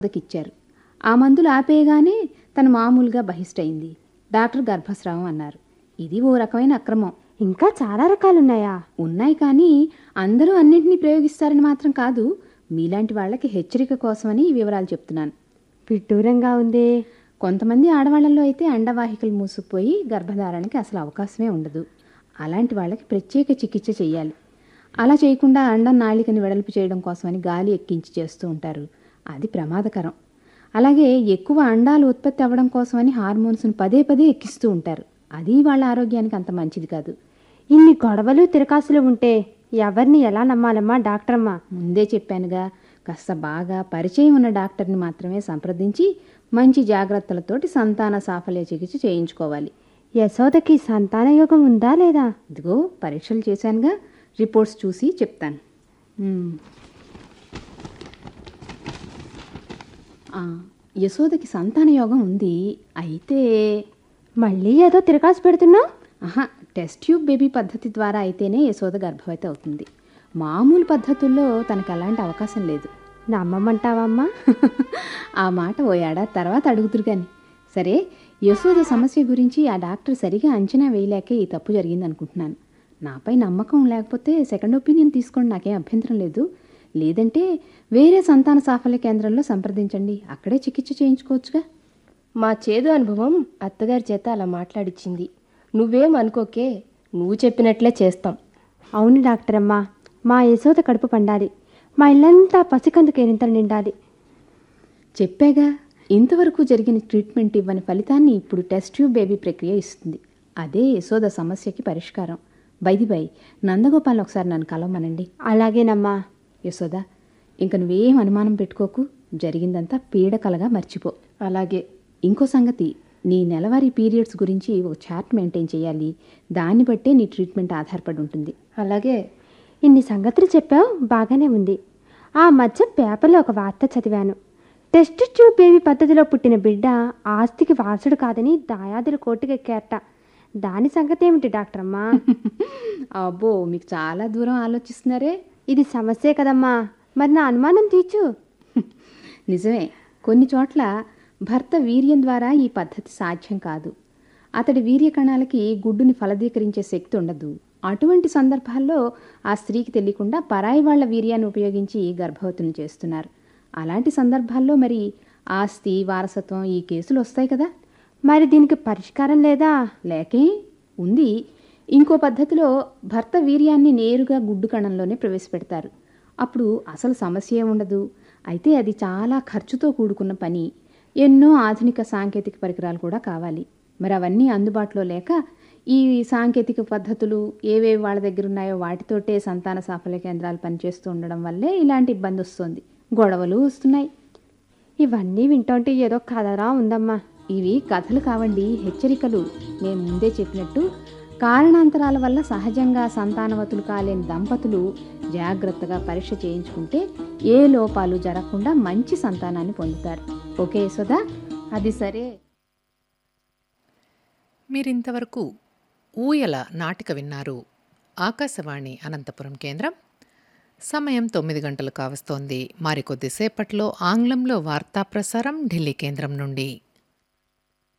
ఇచ్చారు ఆ మందులు ఆపేయగానే తను మామూలుగా బహిష్టయింది డాక్టర్ గర్భస్రావం అన్నారు ఇది ఓ రకమైన అక్రమం ఇంకా చాలా రకాలున్నాయా ఉన్నాయి కానీ అందరూ అన్నింటినీ ప్రయోగిస్తారని మాత్రం కాదు మీలాంటి వాళ్ళకి హెచ్చరిక కోసమని ఈ వివరాలు చెప్తున్నాను విడ్డూరంగా ఉందే కొంతమంది ఆడవాళ్ళలో అయితే అండవాహికలు మూసుకుపోయి గర్భధారణకి అసలు అవకాశమే ఉండదు అలాంటి వాళ్ళకి ప్రత్యేక చికిత్స చేయాలి అలా చేయకుండా అండం నాళికని వెడల్పు చేయడం కోసమని గాలి ఎక్కించి చేస్తూ ఉంటారు అది ప్రమాదకరం అలాగే ఎక్కువ అండాలు ఉత్పత్తి అవ్వడం కోసమని హార్మోన్స్ను పదే పదే ఎక్కిస్తూ ఉంటారు అది వాళ్ళ ఆరోగ్యానికి అంత మంచిది కాదు ఇన్ని గొడవలు తిరకాసులు ఉంటే ఎవరిని ఎలా నమ్మాలమ్మా డాక్టరమ్మా ముందే చెప్పానుగా కాస్త బాగా పరిచయం ఉన్న డాక్టర్ని మాత్రమే సంప్రదించి మంచి జాగ్రత్తలతోటి సంతాన సాఫల్య చికిత్స చేయించుకోవాలి యశోదకి సంతాన యోగం ఉందా లేదా ఇదిగో పరీక్షలు చేశానుగా రిపోర్ట్స్ చూసి చెప్తాను మ్మ్. ఆ, యశోదకి సంతాన యోగం ఉంది అయితే మళ్ళీ ఏదో తిరకాసు పెడుతున్నావు ఆహా టెస్ట్ ట్యూబ్ బేబీ పద్ధతి ద్వారా అయితేనే యశోద గర్భవతి అవుతుంది మామూలు పద్ధతుల్లో తనకు అలాంటి అవకాశం లేదు నమ్మమంటావమ్మా ఆ మాట ఓ ఏడాది తర్వాత అడుగుతురు కానీ సరే యశోద సమస్య గురించి ఆ డాక్టర్ సరిగా అంచనా వేయలేకే ఈ తప్పు జరిగింది అనుకుంటున్నాను నాపై నమ్మకం లేకపోతే సెకండ్ ఒపీనియన్ తీసుకోండి నాకేం అభ్యంతరం లేదు లేదంటే వేరే సంతాన సాఫల్య కేంద్రంలో సంప్రదించండి అక్కడే చికిత్స చేయించుకోవచ్చుగా మా చేదు అనుభవం అత్తగారి చేత అలా మాట్లాడిచ్చింది నువ్వేం అనుకోకే నువ్వు చెప్పినట్లే చేస్తాం అవును డాక్టరమ్మా మా యశోద కడుపు పండాలి మా ఇల్లంతా పసికందు కేరింతలు నిండాలి చెప్పాగా ఇంతవరకు జరిగిన ట్రీట్మెంట్ ఇవ్వని ఫలితాన్ని ఇప్పుడు టెస్ట్ ట్యూబ్ బేబీ ప్రక్రియ ఇస్తుంది అదే యశోద సమస్యకి పరిష్కారం బైది బై నందగోపాల్ని ఒకసారి నన్ను కలవమనండి అలాగేనమ్మా యశోద ఇంక నువ్వేం అనుమానం పెట్టుకోకు జరిగిందంతా పీడకలగా మర్చిపో అలాగే ఇంకో సంగతి నీ నెలవారీ పీరియడ్స్ గురించి ఒక చార్ట్ మెయింటైన్ చేయాలి దాన్ని బట్టే నీ ట్రీట్మెంట్ ఆధారపడి ఉంటుంది అలాగే ఇన్ని సంగతులు చెప్పావు బాగానే ఉంది ఆ మధ్య పేపర్లో ఒక వార్త చదివాను టెస్ట్ ట్యూబ్ బేబీ పద్ధతిలో పుట్టిన బిడ్డ ఆస్తికి వారసుడు కాదని దాయాదులు కోర్టుకెక్కారట దాని సంగతి ఏమిటి డాక్టరమ్మా అబ్బో మీకు చాలా దూరం ఆలోచిస్తున్నారే ఇది సమస్యే కదమ్మా మరి నా అనుమానం తీర్చు నిజమే కొన్ని చోట్ల భర్త వీర్యం ద్వారా ఈ పద్ధతి సాధ్యం కాదు అతడి వీర్య కణాలకి గుడ్డుని ఫలదీకరించే శక్తి ఉండదు అటువంటి సందర్భాల్లో ఆ స్త్రీకి తెలియకుండా పరాయి వాళ్ళ వీర్యాన్ని ఉపయోగించి గర్భవతులను చేస్తున్నారు అలాంటి సందర్భాల్లో మరి ఆస్తి వారసత్వం ఈ కేసులు వస్తాయి కదా మరి దీనికి పరిష్కారం లేదా లేకే ఉంది ఇంకో పద్ధతిలో భర్త వీర్యాన్ని నేరుగా గుడ్డు కణంలోనే ప్రవేశపెడతారు అప్పుడు అసలు సమస్య ఉండదు అయితే అది చాలా ఖర్చుతో కూడుకున్న పని ఎన్నో ఆధునిక సాంకేతిక పరికరాలు కూడా కావాలి మరి అవన్నీ అందుబాటులో లేక ఈ సాంకేతిక పద్ధతులు ఏవేవి వాళ్ళ దగ్గర ఉన్నాయో వాటితోటే సంతాన సాఫల్య కేంద్రాలు పనిచేస్తూ ఉండడం వల్లే ఇలాంటి ఇబ్బంది వస్తుంది గొడవలు వస్తున్నాయి ఇవన్నీ వింటుంటే ఏదో కథరా ఉందమ్మా ఇవి కథలు కావండి హెచ్చరికలు నేను ముందే చెప్పినట్టు కారణాంతరాల వల్ల సహజంగా సంతానవతులు కాలేని దంపతులు జాగ్రత్తగా పరీక్ష చేయించుకుంటే ఏ లోపాలు జరగకుండా మంచి సంతానాన్ని పొందుతారు ఓకే యశోదా అది సరే మీరింతవరకు ఊయల నాటిక విన్నారు ఆకాశవాణి అనంతపురం కేంద్రం సమయం తొమ్మిది గంటలు కావస్తోంది మరికొద్దిసేపట్లో ఆంగ్లంలో వార్తా ప్రసారం ఢిల్లీ కేంద్రం నుండి